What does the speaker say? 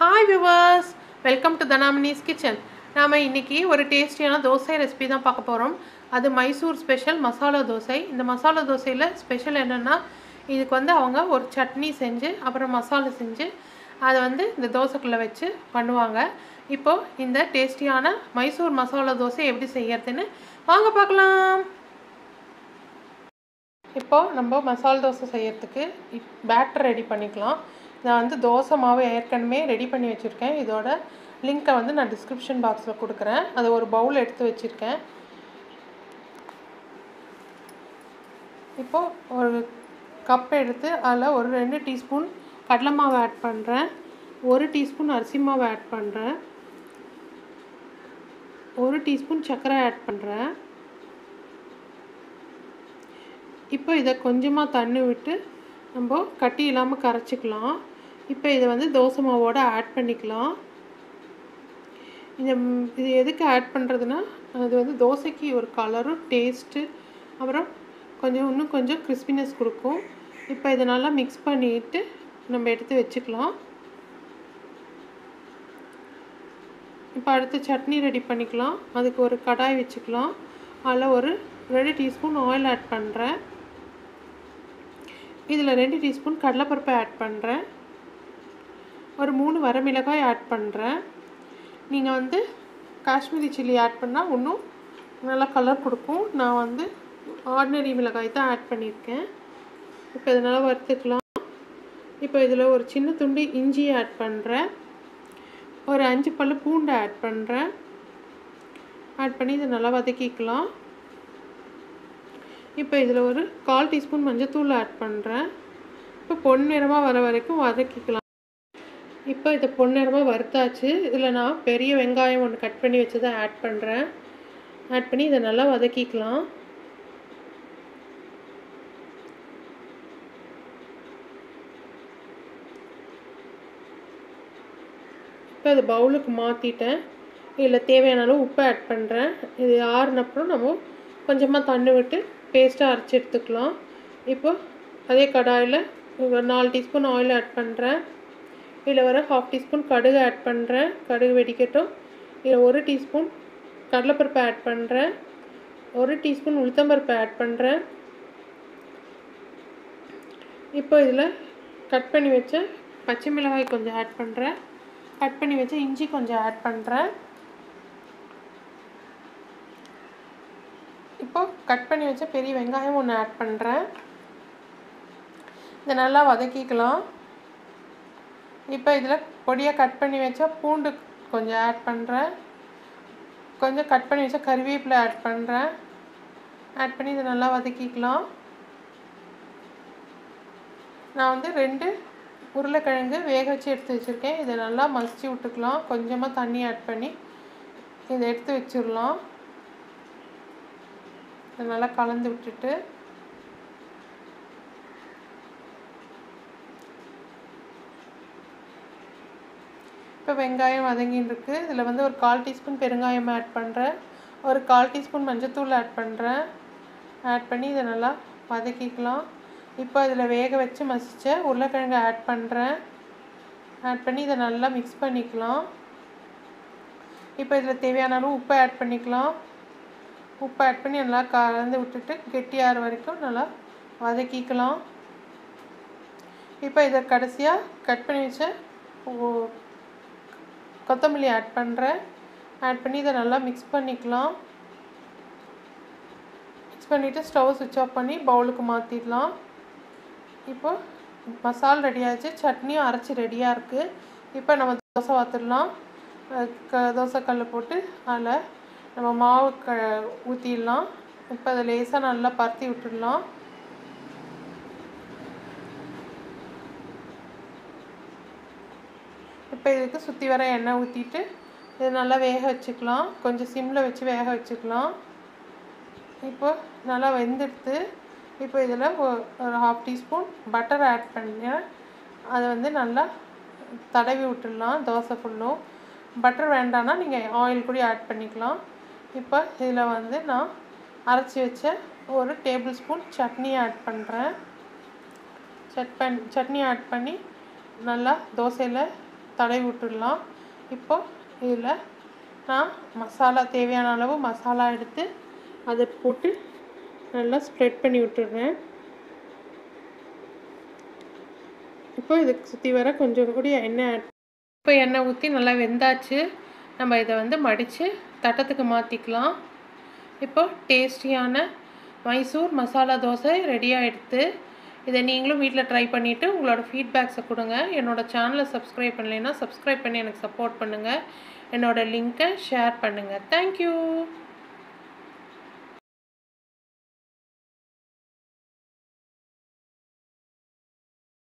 hi viewers welcome to தனாமினிஸ் kitchen நாம் இன்றைக்கி ஒரு டேஸ்டியான தோசை ரெசிபி தான் பார்க்க போகிறோம் அது மைசூர் ஸ்பெஷல் மசாலா தோசை இந்த மசாலா தோசையில் ஸ்பெஷல் என்னென்னா இதுக்கு வந்து அவங்க ஒரு சட்னி செஞ்சு அப்புறம் மசாலா செஞ்சு அதை வந்து இந்த தோசைக்குள்ளே வச்சு பண்ணுவாங்க இப்போது இந்த டேஸ்டியான மைசூர் மசாலா தோசை எப்படி செய்யறதுன்னு வாங்க பார்க்கலாம் இப்போது நம்ம மசால் தோசை செய்யறதுக்கு பேட்டர் ரெடி பண்ணிக்கலாம் நான் வந்து தோசை மாவு ஏற்கனவே ரெடி பண்ணி வச்சுருக்கேன் இதோட லிங்க்கை வந்து நான் டிஸ்கிரிப்ஷன் பாக்ஸில் கொடுக்குறேன் அதை ஒரு பவுல் எடுத்து வச்சுருக்கேன் இப்போது ஒரு கப் எடுத்து அதில் ஒரு ரெண்டு டீஸ்பூன் கடலை மாவு ஆட் பண்ணுறேன் ஒரு டீஸ்பூன் அரிசி மாவு ஆட் பண்ணுறேன் ஒரு டீஸ்பூன் சர்க்கரை ஆட் பண்ணுறேன் இப்போ இதை கொஞ்சமாக தண்ணி விட்டு நம்ம கட்டி இல்லாமல் கரைச்சிக்கலாம் இப்போ இதை வந்து தோசை மாவோடு ஆட் பண்ணிக்கலாம் இந்த இது எதுக்கு ஆட் பண்ணுறதுனா அது வந்து தோசைக்கு ஒரு கலரும் டேஸ்ட்டு அப்புறம் கொஞ்சம் இன்னும் கொஞ்சம் கிறிஸ்பினஸ் கொடுக்கும் இப்போ இதை நல்லா மிக்ஸ் பண்ணிட்டு நம்ம எடுத்து வச்சுக்கலாம் இப்போ அடுத்து சட்னி ரெடி பண்ணிக்கலாம் அதுக்கு ஒரு கடாய் வச்சுக்கலாம் அதில் ஒரு ரெண்டு டீஸ்பூன் ஆயில் ஆட் பண்ணுறேன் இதில் ரெண்டு டீஸ்பூன் கடலைப்பருப்பை ஆட் பண்ணுறேன் ஒரு மூணு வரமிளகாய் ஆட் பண்ணுறேன் நீங்கள் வந்து காஷ்மீரி சில்லி ஆட் பண்ணால் இன்னும் நல்லா கலர் கொடுக்கும் நான் வந்து ஆர்டினரி மிளகாய் தான் ஆட் பண்ணியிருக்கேன் இப்போ இதனால் வறுத்துக்கலாம் இப்போ இதில் ஒரு சின்ன துண்டு இஞ்சி ஆட் பண்ணுறேன் ஒரு அஞ்சு பல்லு பூண்டை ஆட் பண்ணுறேன் ஆட் பண்ணி இதை நல்லா வதக்கிக்கலாம் இப்போ இதில் ஒரு கால் டீஸ்பூன் மஞ்சத்தூள் ஆட் பண்ணுறேன் இப்போ பொன்னிறமாக வர வரைக்கும் வதக்கிக்கலாம் இப்போ இதை பொன்னிறமாக வறுத்தாச்சு இதில் நான் பெரிய வெங்காயம் ஒன்று கட் பண்ணி வச்சதை ஆட் பண்ணுறேன் ஆட் பண்ணி இதை நல்லா வதக்கிக்கலாம் இப்போ அது பவுலுக்கு மாற்றிட்டேன் இதில் தேவையான அளவு உப்பு ஆட் பண்ணுறேன் இது ஆறுனப்புறம் நம்ம கொஞ்சமாக தண்ணி விட்டு பேஸ்ட்டாக அரைச்சி எடுத்துக்கலாம் இப்போ அதே கடாயில் ஒரு நாலு டீஸ்பூன் ஆயில் ஆட் பண்ணுறேன் இதில் வர ஹாஃப் டீஸ்பூன் கடுகு ஆட் பண்ணுறேன் கடுகு வெடிக்கட்டும் இதில் ஒரு டீஸ்பூன் கடலைப்பருப்பு ஆட் பண்ணுறேன் ஒரு டீஸ்பூன் உளுத்தம்பருப்பு ஆட் பண்ணுறேன் இப்போ இதில் கட் பண்ணி வச்ச பச்சை மிளகாய் கொஞ்சம் ஆட் பண்ணுறேன் கட் பண்ணி வச்ச இஞ்சி கொஞ்சம் ஆட் பண்ணுறேன் இப்போ கட் பண்ணி வச்ச பெரிய வெங்காயம் ஒன்று ஆட் பண்ணுறேன் இதை நல்லா வதக்கிக்கலாம் இப்போ இதில் பொடியாக கட் பண்ணி வச்ச பூண்டு கொஞ்சம் ஆட் பண்ணுறேன் கொஞ்சம் கட் பண்ணி வச்ச கருவேப்பிலை ஆட் பண்ணுறேன் ஆட் பண்ணி இதை நல்லா வதக்கிக்கலாம் நான் வந்து ரெண்டு உருளைக்கிழங்கு வேக வச்சு எடுத்து வச்சுருக்கேன் இதை நல்லா மசிச்சு விட்டுக்கலாம் கொஞ்சமாக தண்ணி ஆட் பண்ணி இதை எடுத்து வச்சிடலாம் இதை நல்லா கலந்து விட்டுட்டு இப்போ வெங்காயம் வதங்கின்னு இருக்குது இதில் வந்து ஒரு கால் டீஸ்பூன் பெருங்காயம் ஆட் பண்ணுறேன் ஒரு கால் டீஸ்பூன் மஞ்சத்தூள் ஆட் பண்ணுறேன் ஆட் பண்ணி இதை நல்லா வதக்கிக்கலாம் இப்போ இதில் வேக வச்சு மசித்த உருளைக்கிழங்கு ஆட் பண்ணுறேன் ஆட் பண்ணி இதை நல்லா மிக்ஸ் பண்ணிக்கலாம் இப்போ இதில் தேவையான அளவு உப்பு ஆட் பண்ணிக்கலாம் உப்பு ஆட் பண்ணி நல்லா கலந்து விட்டுட்டு கெட்டியாகிற வரைக்கும் நல்லா வதக்கிக்கலாம் இப்போ இதை கடைசியாக கட் பண்ணி வச்ச கொத்தமல்லி ஆட் பண்ணுறேன் ஆட் பண்ணி இதை நல்லா மிக்ஸ் பண்ணிக்கலாம் மிக்ஸ் பண்ணிவிட்டு ஸ்டவ் சுவிட்ச் ஆஃப் பண்ணி பவுலுக்கு மாற்றிடலாம் இப்போ மசால் ரெடி ஆச்சு சட்னியும் அரைச்சி ரெடியாக இருக்குது இப்போ நம்ம தோசை வாத்துடலாம் க தோசைக்கல் போட்டு அதில் நம்ம மாவு க ஊற்றிடலாம் இப்போ அதை லேசாக நல்லா பருத்தி விட்டுடலாம் இப்போ இதுக்கு சுற்றி வர எண்ணெய் ஊற்றிட்டு இது நல்லா வேக வச்சுக்கலாம் கொஞ்சம் சிம்மில் வச்சு வேக வச்சுக்கலாம் இப்போ நல்லா வெந்துடுத்து இப்போ இதில் ஒரு ஹாஃப் டீஸ்பூன் பட்டர் ஆட் பண்ணி அதை வந்து நல்லா தடவி விட்டுடலாம் தோசை ஃபுல்லும் பட்டர் வேண்டான்னா நீங்கள் ஆயில் கூட ஆட் பண்ணிக்கலாம் இப்போ இதில் வந்து நான் அரைச்சி வச்ச ஒரு டேபிள் ஸ்பூன் சட்னி ஆட் பண்ணுறேன் சட் பண் சட்னி ஆட் பண்ணி நல்லா தோசையில் தடவி விட்டுடலாம் இப்போ இதில் நான் மசாலா தேவையான அளவு மசாலா எடுத்து அதை போட்டு நல்லா ஸ்ப்ரெட் பண்ணி விட்டுடுறேன் இப்போ இதுக்கு சுற்றி வர கொஞ்சம் கூட எண்ணெய் ஆட் இப்போ எண்ணெய் ஊற்றி நல்லா வெந்தாச்சு நம்ம இதை வந்து மடித்து தட்டத்துக்கு மாற்றிக்கலாம் இப்போ டேஸ்டியான மைசூர் மசாலா தோசை ரெடியாக எடுத்து இதை நீங்களும் வீட்டில் ட்ரை பண்ணிவிட்டு உங்களோட ஃபீட்பேக்ஸை கொடுங்க என்னோடய சேனலை சப்ஸ்கிரைப் பண்ணலைன்னா சப்ஸ்கிரைப் பண்ணி எனக்கு சப்போர்ட் பண்ணுங்கள் என்னோடய லிங்க்கை ஷேர் பண்ணுங்கள் தேங்க்யூ